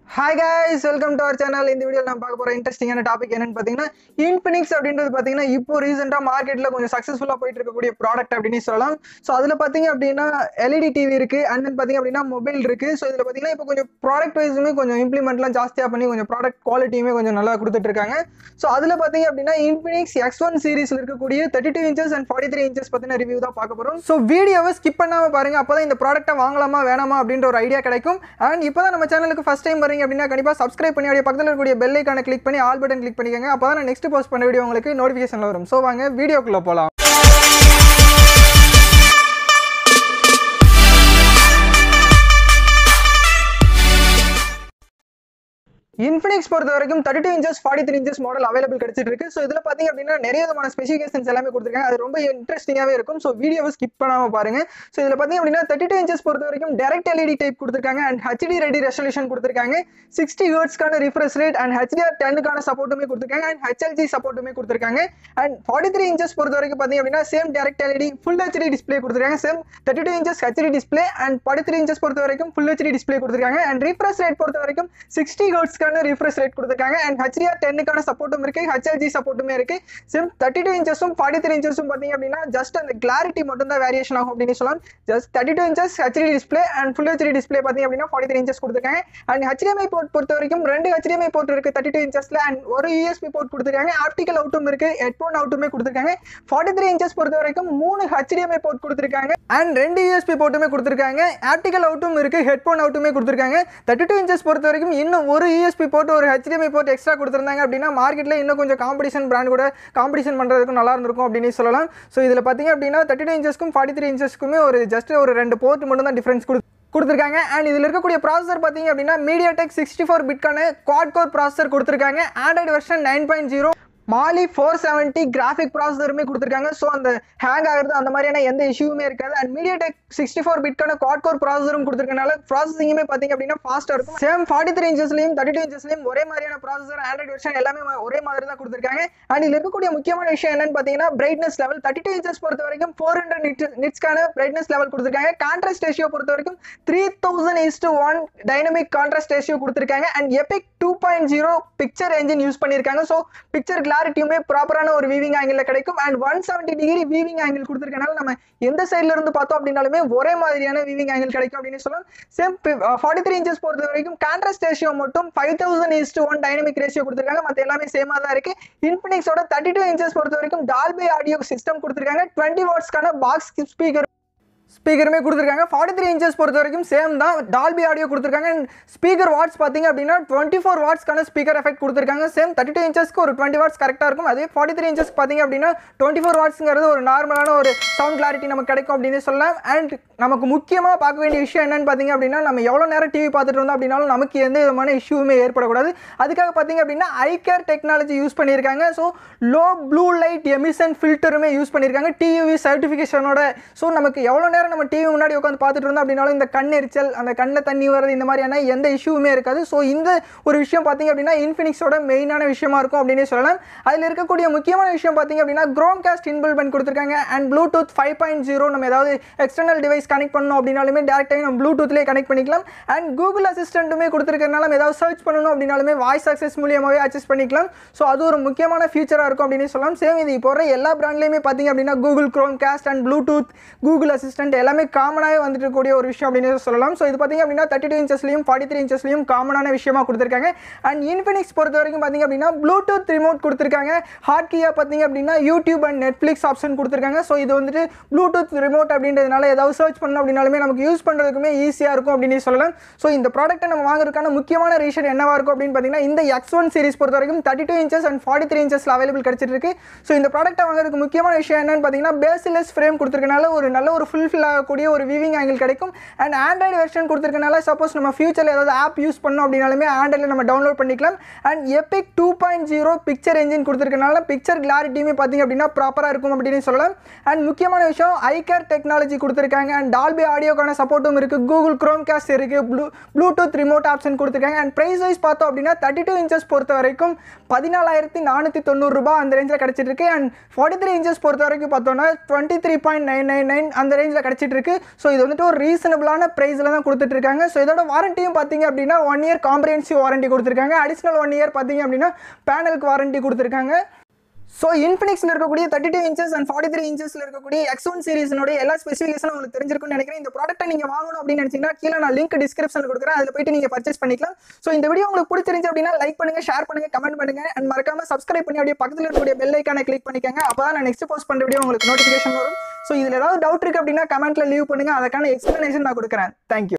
hi guys welcome to our channel இந்த video நம்ம பார்க்க போற இன்ட்ரெஸ்டிங்கான டாபிக் என்னன்னு பார்த்தீங்கன்னா இன்ஃபினிக்ஸ் அப்படின்றது பார்த்தீங்கன்னா இப்போ ரீசெண்டாக மார்க்கெட்டில் கொஞ்சம் சக்ஸஸ்ஃபுல்லாக போயிட்டு இருக்கக்கூடிய ப்ராடக்ட் அப்படின்னு சொல்லலாம் ஸோ அதில் பார்த்தீங்க அப்படின்னா எல்இடி டிவி இருக்கு அண்ட் தென் பார்த்தீங்க அப்படின்னா மொபைல் இருக்கு ஸோ இதில் பார்த்தீங்கன்னா இப்போ கொஞ்சம் ப்ராடக்ட் வைஸுமே கொஞ்சம் இம்ப்ளிமெண்ட்லாம் ஜாஸ்தியாக பண்ணி கொஞ்சம் ப்ராடக்ட் குவாலிட்டியுமே கொஞ்சம் நல்லா கொடுத்துட்டு இருக்காங்க ஸோ அதில் பார்த்தீங்க அப்படின்னா இன்ஃபினிக்ஸ் எக்ஸ் ஒன் சீரிஸில் இருக்கக்கூடிய thirty two inches and forty three inches பற்றின ரிவ்யூ தான் பார்க்க போகிறோம் ஸோ வீடியோவை ஸ்கிப் பண்ணாமல் பாருங்க அப்போ தான் இந்த ப்ராடக்ட்டை வாங்கலாமா வேணாமா அப்படின்ற ஒரு ஐடியா கிடைக்கும் அண்ட் இப்போ தான் நம்ம சேனலுக்கு ஃபஸ்ட் டைம் வரீங்க அப்படின்னா கண்டிப்பாக சப்ஸ்கிரைப் பண்ணி அப்படியே பக்கத்தில் இருக்கக்கூடிய பெல் ஐக்கானை கிளிக் பண்ணி ஆல் பட்டன் கிளிக் பண்ணிக்கோங்க அப்போ தான் நான் நெக்ஸ்ட் போஸ்ட் பண்ண வீடியோ உங்களுக்கு நோட்டிஃபிகேஷனில் வரும் ஸோ வாங்க வீடியோக்குள்ளே போகலாம் இன்ஃபினிக்ஸ் பொறுத்த வரைக்கும் thirty two inches forty three inches model available கிடைச்சிட்டு இருக்கு ஸோ இதில் பார்த்தீங்க அப்படின்னா நிறைய விதமான ஸ்பெசிஃபிகேஷன்ஸ் எல்லாமே கொடுத்துருக்காங்க அது ரொம்ப இன்ட்ரெஸ்டிங்காகவே இருக்கும் ஸோ வீடியோவை ஸ்கிப் பண்ணாமல் பாருங்க ஸோ இதில் பார்த்தீங்க அப்படின்னா தேர்ட்டி டூ இன்ச்சஸ் பொறுத்த வரைக்கும் டேரக்ட் எல்இடி டைப் கொடுத்துருக்காங்க அண்ட் ஹெச்டி ரெடி ரெசல்யூஷன் கொடுத்துருக்காங்க சிக்ஸ்டி ஹர்ட்ஸ்க்கான ரிஃப்ரெஷ் ரேட் அண்ட் ஹெச்டிஆர் டென்னுக்கான சப்போர்ட்டுமே கொடுத்துருக்காங்க அண்ட் ஹெச்எல்ஜி சப்போர்ட்டுமே கொடுத்துருக்காங்க அண்ட் ஃபார்ட்டி த்ரீ இன்ச்சஸ் பொறுத்த வரைக்கும் பார்த்தீங்க அப்படின்னா same direct LED full HD display கொடுத்துருக்காங்க same thirty two inches HD display and forty three inches பொறுத்த வரைக்கும் ஃபுல் ஹெச்டி டிஸ்பிளே கொடுத்துருக்காங்க அண்ட் ரிஃப்ரெஷ் ரேட் பொறுத்த வரைக்கும் சிக்ஸ்டி ஹர்ட்ஸ்க்கான ரிஃப்ரெஷ் ரேட் கொடுத்துருக்காங்க அண்ட் ஹெச்டிஆர் டென்னுக்கான சப்போர்ட்டும் இருக்கு ஹெச்எல்ஜி சப்போர்ட்டுமே இருக்கு சிம் தேர்ட்டி டூ இன்ச்சஸும் ஃபார்ட்டி த்ரீ இன்ச்சஸும் பார்த்தீங்க அப்படின்னா ஜஸ்ட் அந்த கிளாரிட்டி மட்டும் தான் வேரியேஷன் ஆகும் அப்படின்னு சொல்லலாம் just thirty two inches HD display and full HD display பார்த்தீங்க அப்படின்னா ஃபார்ட்டி த்ரீ இன்ச்சஸ் கொடுத்துருக்காங்க அண்ட் ஹெச்டிஎம்ஐ போர்ட் பொறுத்த வரைக்கும் ரெண்டு ஹெச்டிஎம்ஐ போர்ட் இருக்கு தேர்ட்டி டூ இன்ச்சஸ்ல அண்ட் ஒரு யூஎஸ்பி போர்ட் கொடுத்துருக்காங்க ஆப்டிக்கல் அவுட்டும் இருக்கு ஹெட்ஃபோன் அவுட்டுமே கொடுத்துருக்காங்க ஃபார்ட்டி த்ரீ இன்ச்சஸ் பொறுத்த வரைக்கும் மூணு ஹெச்டிஎம்ஐ போர்ட் கொடுத்துருக்காங்க அண்ட் ரெண்டு யூஎஸ்பி போர்ட்டுமே கொடுத்துருக்காங்க ஆப்டிக்கல் அவுட்டும் இருக்கு ஹெட்ஃபோன் அவுட்டுமே கொடுத்துருக்காங்க தேர்ட்டி டூ இன்ச்சஸ் பொறுத்த வரைக்கும் இன்னும் ஒரு யூஎஸ்பி போர்ட் ஒரு ஹெச்டிஎம்ஐ போர்ட் எக்ஸ்ட்ரா கொடுத்துருந்தாங்க அப்படின்னா மார்க்கெட்டில் இன்னும் கொஞ்சம் காம்படிஷன் பிராண்ட் கூட காம்படிஷன் பண்ணுறதுக்கும் நல்லா இருந்திருக்கும் அப்படின்னு சொல்லலாம் ஸோ இதில் பார்த்தீங்க அப்படின்னா தேர்ட்டி டூ இன்ச்சஸ்க்கும் ஃபார்ட்டி த்ரீ இன்ச்சஸ்க்குமே ஒரு ஜஸ்ட் ஒரு ரெண்டு போர்ட் மட்டும் தான் டிஃப்ரென்ஸ் கொடு கொடுத்துருக்காங்க அண்ட் இதில் இருக்கக்கூடிய ப்ராசஸர் பார்த்தீங்க அப்படின்னா மீடியா டெக் சிக்ஸ்டி ஃபோர் பிட்கான குவாட் கோர் ப்ராசஸர் கொடுத்துருக்காங்க Android version nine point zero Mali four seventy graphic ப்ராசஸருமே கொடுத்துருக்காங்க ஸோ அந்த ஹேங் ஆகிறது அந்த மாதிரியான எந்த இஷ்யூமே இருக்காது and MediaTek sixty four பிட்கான குவாட் கோர் ப்ராசஸரும் கொடுத்துருக்கனால ப்ராசஸிங்குமே பார்த்தீங்க அப்படின்னா ஃபாஸ்ட்டாக இருக்கும் சேம் ஃபார்ட்டி த்ரீ இன்ச்சஸ்லையும் தேர்ட்டி டூ இன்ச்சஸ்லையும் ஒரே மாதிரியான ப்ராசஸர் ஆண்ட்ராய்டு வெர்ஷன் எல்லாமே ஒரே மாதிரி தான் கொடுத்துருக்காங்க அண்ட் இதில் இருக்கக்கூடிய முக்கியமான விஷயம் என்னன்னு பார்த்தீங்கன்னா brightness level thirty two inches பொறுத்த வரைக்கும் ஃபோர் ஹண்ட்ரட் நிட் நிட்ஸ்க்கான பிரைட்னஸ் லெவல் கொடுத்துருக்காங்க கான்ட்ராஸ்ட் ரேஷியோ பொறுத்த வரைக்கும் three thousand is to one dynamic contrast ratio கொடுத்துருக்காங்க and epic two point zero picture engine use பண்ணியிருக்காங்க ஸோ பிக்சர் கிளாரிட்டியுமே ப்ராப்பரான ஒரு வீவிங் ஆங்கிள் கிடைக்கும் and one seventy degree viewing angle கொடுத்துருக்கனால நம்ம எந்த சைட்ல இருந்து பார்த்தோம் அப்படின்னாலுமே ஒரே மாதிரியான வீவிங் ஆங்கிள் கிடைக்கும் அப்படின்னு சொல்லலாம் சேம் ஃபார்ட்டி த்ரீ இன்ச்சஸ் பொறுத்த வரைக்கும் கான்ட்ராஸ்ட் ரேஷியோ மட்டும் five thousand is one dynamic ratio கொடுத்துருக்காங்க மற்ற எல்லாமே சேமாக தான் இருக்கு இன்ஃபினிக்ஸோட தேர்ட்டி டூ இன்ச்சஸ் பொறுத்த வரைக்கும் டால்பே ஆடியோ சிஸ்டம் கொடுத்துருக்காங்க டுவெண்ட்டி வாட்ஸ்க்கான பாக்ஸ் ஸ்பீக்கர் ஸ்பீக்கருமே கொடுத்துருக்காங்க ஃபார்ட்டி த்ரீ இன்ச்சஸ் பொறுத்த வரைக்கும் சேம் தான் டால்பி ஆடியோ கொடுத்துருக்காங்க அண்ட் ஸ்பீக்கர் வாட்ஸ் பார்த்தீங்க அப்படின்னா டுவெண்ட்டி ஃபோர் வாட்ஸ்க்கான ஸ்பீக்கர் எஃபெக்ட் கொடுத்துருக்காங்க சேம் தேர்ட்டி டூ இன்ச்சஸ்க்கு ஒரு டுவெண்ட்டி வாட்ஸ் கரெக்டாக இருக்கும் அதே ஃபார்ட்டி த்ரீ இன்ச்சஸ் பார்த்தீங்க அப்படின்னா டுவெண்ட்டி ஃபோர் வாட்ஸ்ங்கிறது ஒரு நார்மலான ஒரு சவுண்ட் கிளாரிட்டி நமக்கு கிடைக்கும் அப்படின்னு சொல்லலாம் அண்ட் நமக்கு முக்கியமாக பார்க்க வேண்டிய விஷயம் என்னன்னு பார்த்தீங்க அப்படின்னா நம்ம எவ்வளோ நேரம் டிவி பார்த்துட்டு இருந்தோம் அப்படின்னாலும் நமக்கு எந்த விதமான இஷ்யூமே ஏற்படக்கூடாது அதுக்காக பார்த்தீங்க அப்படின்னா ஐ கேர் டெக்னாலஜி யூஸ் பண்ணியிருக்காங்க so low blue light emission ஃபில்டருமே யூஸ் பண்ணியிருக்காங்க டியூவி சர்டிஃபிகேஷனோட ஸோ நமக்கு எவ்வளோ நேரம் நம்ம டிவி முன்னாடி உட்காந்து பார்த்துட்டு இருந்தோம் அப்படின்னாலும் இந்த கண் எரிச்சல் அந்த கண்ணில் தண்ணி வர்றது இந்த மாதிரியான எந்த இஷ்யூமே இருக்காது ஸோ இந்த ஒரு விஷயம் பார்த்தீங்க அப்படின்னா இன்ஃபினிக்ஸோட மெயினான விஷயமா இருக்கும் அப்படின்னே சொல்லலாம் அதில் இருக்கக்கூடிய முக்கியமான விஷயம் பார்த்தீங்க அப்படின்னா க்ரோம் காஸ்ட் இன்பில் பண்ணி கொடுத்துருக்காங்க and Bluetooth five point zero நம்ம ஏதாவது எக்ஸ்டர்னல் டிவைஸ் கனெக்ட் பண்ணணும் அப்படின்னாலுமே டேரெக்டாக நம்ம ப்ளூடூத்லேயே கனெக்ட் பண்ணிக்கலாம் அண்ட் கூகுள் அசிஸ்டண்ட்டுமே கொடுத்துருக்கனால நம்ம ஏதாவது சர்ச் பண்ணணும் அப்படின்னாலுமே வாய்ஸ் அக்சஸ் மூலியமாகவே அக்சஸ் பண்ணிக்கலாம் ஸோ அது ஒரு முக்கியமான ஃபியூச்சராக இருக்கும் அப்படின்னு சொல்லலாம் சேம் இது இப்போ வர எல்லா பிராண்ட்லேயுமே பார்த்தீங்க அப்படின்னா Google Chromecast and Bluetooth Google assistant எல்லாமே காமனாகவே வந்துட்டு இருக்கக்கூடிய ஒரு விஷயம் அப்படின்னு சொல்லலாம் ஸோ இது பார்த்தீங்க அப்படின்னா தேர்ட்டி டூ இன்ச்சஸ்லையும் ஃபார்ட்டி த்ரீ இன்ச்சஸ்லையும் காமனான விஷயமா கொடுத்துருக்காங்க அண்ட் இன்ஃபினிக்ஸ் பொறுத்த வரைக்கும் பார்த்தீங்க அப்படின்னா ப்ளூடூத் ரிமோட் கொடுத்துருக்காங்க ஹாட் கீயாக பார்த்தீங்க அப்படின்னா யூடியூப் அண்ட் நெட்ஃப்ளிக்ஸ் ஆப்ஷன் கொடுத்துருக்காங்க ஸோ இது வந்துட்டு ப்ளூடூத் ரிமோட் அப்படின்றதுனால ஏதாவது சர்ச் பண்ணணும் அப்படின்னாலுமே நமக்கு யூஸ் பண்ணுறதுக்குமே ஈஸியாக இருக்கும் அப்படின்னு சொல்லலாம் ஸோ இந்த ப்ராடக்ட்டை நம்ம வாங்குறதுக்கான முக்கியமான ரீசன் என்னவா இருக்கும் அப்படின்னு பார்த்தீங்கன்னா இந்த எக்ஸ் ஒன் சீரிஸ் பொறுத்த வரைக்கும் thirty two inches and forty three இன்ச்சஸில் அவைலபிள் கிடச்சிட்டு இருக்கு ஸோ இந்த ப்ராடக்ட்டை வாங்குறதுக்கு முக்கியமான விஷயம் என்னன்னு பார்த்தீங்கன்னா பேஸ்லெஸ் ஃப்ரேம் கொடுத்துருக்கனால ஒரு நல்ல ஒரு ஃபுல்ஃபில் ஆகக்கூடிய ஒரு விவிங் ஆங்கிள் கிடைக்கும் அண்ட் ஆண்ட்ராய்டு வெர்ஷன் கொடுத்துருக்கனால சப்போஸ் நம்ம ஃபியூச்சரில் ஏதாவது ஆப் யூஸ் பண்ணோம் அப்படின்னாலுமே ஆண்ட்ராய்டில் நம்ம டவுன்லோட் பண்ணிக்கலாம் and epic two point zero picture engine கொடுத்துருக்கனால பிக்சர் கிளாரிட்டியுமே பார்த்தீங்க அப்படின்னா ப்ராப்பராக இருக்கும் அப்படின்னு சொல்லலாம் அண்ட் முக்கியமான விஷயம் ஐ கேர் டெக்னாலஜி கொடுத்துருக்காங்க அண்ட் டால்பி ஆடியோக்கான சப்போர்ட்டும் இருக்குது கூகுள் க்ரோம் கேஸ்ட் இருக்குது ப்ளூ ப்ளூடூத் ரிமோட் ஆப்ஷன் கொடுத்துருக்காங்க அண்ட் ப்ரைஸ் வைஸ் பார்த்தோம் அப்படின்னா தேர்ட்டி டூ இன்ச்சஸ் பொறுத்த வரைக்கும் பதினாலாயிரத்தி நானூற்றி தொண்ணூறுரூபா அந்த ரேஞ்சில் கிடச்சிட்டு இருக்கு அண்ட் ஃபார்ட்டி த்ரீ இன்ச்சஸ் பொறுத்த வரைக்கும் பார்த்தோம்னா twenty three point nine nine nine அந்த ரேஞ்சில் கிடச்சிட்டு இருக்கு ஸோ இது வந்துட்டு ஒரு ரீசனபிளான ப்ரைஸில் தான் கொடுத்துட்டு இருக்காங்க ஸோ இதோட வாரண்டியும் பார்த்தீங்க அப்படின்னா ஒன் இயர் காம்ப்ரிஹென்சிவ் வாரண்டி கொடுத்துருக்காங்க அடிஷ்னல் ஒன் இயர் பார்த்தீங்க அப்படின்னா பேனலுக்கு வாரண்டி கொடுத்துருக்காங்க ஸோ இன்ஃபினிக்ஸில் இருக்கக்கூடிய thirty two inches and forty three இன்ச்சஸில் இருக்கக்கூடிய எக்ஸ் ஒன் சீரிஸ்னுடைய எல்லா ஸ்பெசிஃபிகேஷனும் உங்களுக்கு தெரிஞ்சிருக்கும்னு நினைக்கிறேன் இந்த ப்ராடக்ட்டை நீங்கள் வாங்கணும் அப்படின்னு நினச்சிங்கன்னா கீழே நான் லிங்க் டிஸ்கிரிப்ஷனில் கொடுக்குறேன் அதில் போயிட்டு நீங்கள் பர்ச்சேஸ் பண்ணிக்கலாம் ஸோ இந்த வீடியோ உங்களுக்கு பிடிச்சிருந்துச்சு அப்படின்னா லைக் பண்ணுங்க ஷேர் பண்ணுங்க கமெண்ட் பண்ணுங்க அண்ட் மறக்காம சப்ஸ்கிரைப் பண்ணி அப்படியே பக்கத்தில் இருக்கக்கூடிய பெல் ஐக்கானை கிளிக் பண்ணிக்கோங்க அப்போ தான் நான் நெக்ஸ்ட் போஸ்ட் பண்ணுற வீடியோ உங்களுக்கு நோட்டிஃபிகேஷன் வரும் ஸோ இதில் ஏதாவது டவுட் இருக்குது அப்படின்னா கமெண்ட்டில் லீவ் பண்ணுங்க அதுக்கான எக்ஸ்ப்ளனேஷன் நான் கொடுக்குறேன் தேங்க்யூ